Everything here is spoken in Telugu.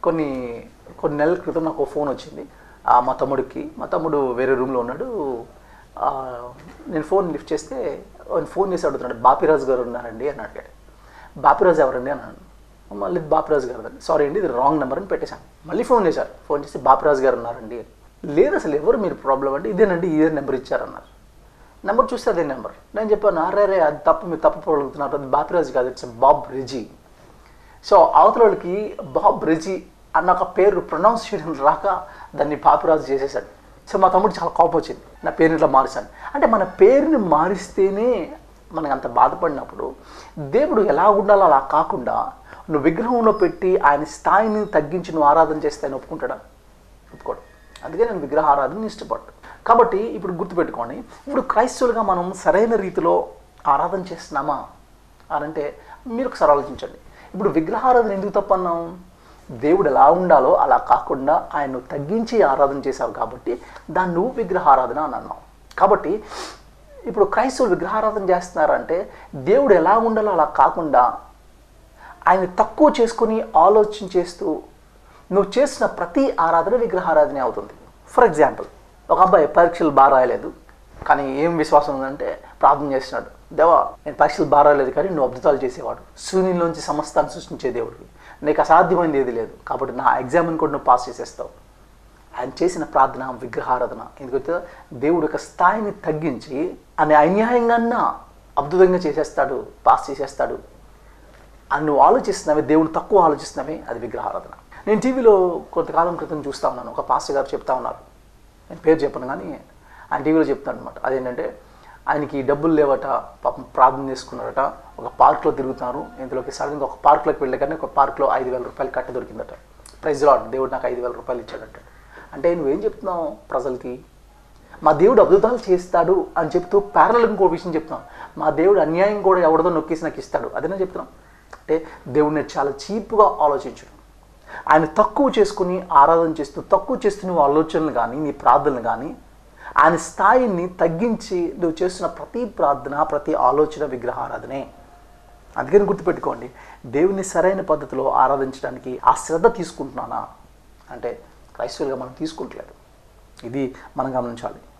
కొన్ని కొన్ని నెలల క్రితం నాకు ఒక ఫోన్ వచ్చింది ఆ, మా తమ్ముడికి మా తమ్ముడు వేరే రూమ్లో ఉన్నాడు ఆ, నేను ఫోన్ లిఫ్ట్ చేస్తే ఆయన ఫోన్ చేసి అడుగుతున్నాడు బాపిరాజు గారు ఉన్నారండి అని అడిగాడు బాపిరాజు ఎవరండి అన్నాను మళ్ళీ బాపిరాజు గారు అండి సారీ అండి ఇది రాంగ్ నెంబర్ అని పెట్టేశాను మళ్ళీ ఫోన్ చేశారు ఫోన్ చేసి బాపిరాజు గారు ఉన్నారండి లేదు అసలు ఎవరు మీరు ప్రాబ్లం అంటే ఇదేనండి ఇదే నెంబర్ ఇచ్చారన్నారు నెంబర్ చూస్తే అదే నెంబర్ నేను చెప్పాను అరే రే అది తప్పు మీరు తప్పు పలుకుతున్నారు అది బాపిరాజు కాదు ఇట్స్ బాబ్ రెజీ సో అవతల వాళ్ళకి బాబ్ రెజీ అన్న ఒక పేరు ప్రొనౌన్స్ చేయడం రాక దాన్ని బాపిరాజు చేసేసాడు సో మా తమ్ముడు చాలా కోపం వచ్చింది నా పేరుని ఇట్లా మారుస్తాను అంటే మన పేరుని మారిస్తేనే మనకు అంత బాధపడినప్పుడు దేవుడు ఎలా ఉండాలో అలా కాకుండా నువ్వు విగ్రహంలో పెట్టి ఆయన స్థాయిని తగ్గించి నువ్వు ఆరాధన చేస్తే ఆయన ఒప్పుకుంటాడా ఒప్పుకోడు అందుకే నేను విగ్రహ ఆరాధన ఇష్టపడ్డు కాబట్టి ఇప్పుడు గుర్తుపెట్టుకోండి ఇప్పుడు క్రైస్తవులుగా మనం సరైన రీతిలో ఆరాధన చేస్తున్నామా అనంటే మీరు ఒకసారి ఆలోచించండి ఇప్పుడు విగ్రహారాధన ఎందుకు తప్పన్నాం దేవుడు ఎలా ఉండాలో అలా కాకుండా ఆయన్ను తగ్గించి ఆరాధన చేశావు కాబట్టి దాన్ని నువ్వు విగ్రహారాధన అని అన్నావు కాబట్టి ఇప్పుడు క్రైస్తవులు విగ్రహారాధన చేస్తున్నారంటే దేవుడు ఎలా ఉండాలో అలా కాకుండా ఆయన తక్కువ చేసుకొని ఆలోచన చేస్తూ నువ్వు చేసిన ప్రతి ఆరాధన విగ్రహారాధనే అవుతుంది ఫర్ ఎగ్జాంపుల్ ఒక అబ్బాయి పరీక్షలు బాగా రాయలేదు కానీ ఏం విశ్వాసం ఉందంటే ప్రార్థన చేస్తున్నాడు దేవా నేను పరీక్షలు బాగా రాయలేదు కానీ నువ్వు అద్భుతాలు చేసేవాడు శూన్యంలోంచి సమస్తాన్ని సృష్టించే దేవుడివి నీకు అసాధ్యమైనది ఏది లేదు కాబట్టి నా ఎగ్జామ్ని కూడా నువ్వు పాస్ చేసేస్తావు ఆయన చేసిన ప్రార్థన విగ్రహారాధన ఎందుకంటే దేవుడు యొక్క స్థాయిని తగ్గించి ఆయన అన్యాయంగా అద్భుతంగా చేసేస్తాడు పాస్ చేసేస్తాడు అని నువ్వు ఆలోచిస్తున్నావే దేవుడు తక్కువ ఆలోచిస్తున్నావే అది విగ్రహారాధన నేను టీవీలో కొంతకాలం క్రితం చూస్తా ఉన్నాను ఒక పాస్టర్ గారు చెప్తా ఉన్నారు నేను పేరు చెప్పను కానీ ఆయన టీవీలో చెప్తాను అనమాట అదేంటంటే ఆయనకి డబ్బులు లేవట పాపం ప్రార్థన చేసుకున్నారట ఒక పార్క్లో తిరుగుతున్నారు ఇందులోకి సడన్గా ఒక పార్క్లోకి వెళ్ళే కానీ ఒక పార్క్లో ఐదు వేల రూపాయలు కట్ట దొరికిందట ప్రైజ్ లాడ్ దేవుడు నాకు ఐదు వేల రూపాయలు ఇచ్చాడట అంటే నువ్వేం చెప్తున్నావు ప్రజలకి మా దేవుడు అద్భుతాలు చేస్తాడు అని చెప్తూ ప్యారల్ ఇంకో విషయం చెప్తున్నాం మా దేవుడు అన్యాయం కూడా ఎవరిదో నొక్కేసి నాకు ఇస్తాడు అదేనా చెప్తున్నాం అంటే దేవుడిని చాలా చీప్గా ఆలోచించడం ఆయన తక్కువ చేసుకుని ఆరాధన చేస్తూ తక్కువ చేస్తూ నువ్వు ఆలోచనలు కానీ నీ ప్రార్థనలు కానీ ఆయన స్థాయిని తగ్గించి నువ్వు చేస్తున్న ప్రతి ప్రార్థన ప్రతి ఆలోచన విగ్రహారాధనే అందుకని గుర్తుపెట్టుకోండి దేవుని సరైన పద్ధతిలో ఆరాధించడానికి ఆ శ్రద్ధ తీసుకుంటున్నానా అంటే క్రైస్తవులుగా మనం తీసుకుంటలేదు ఇది మనం గమనించాలి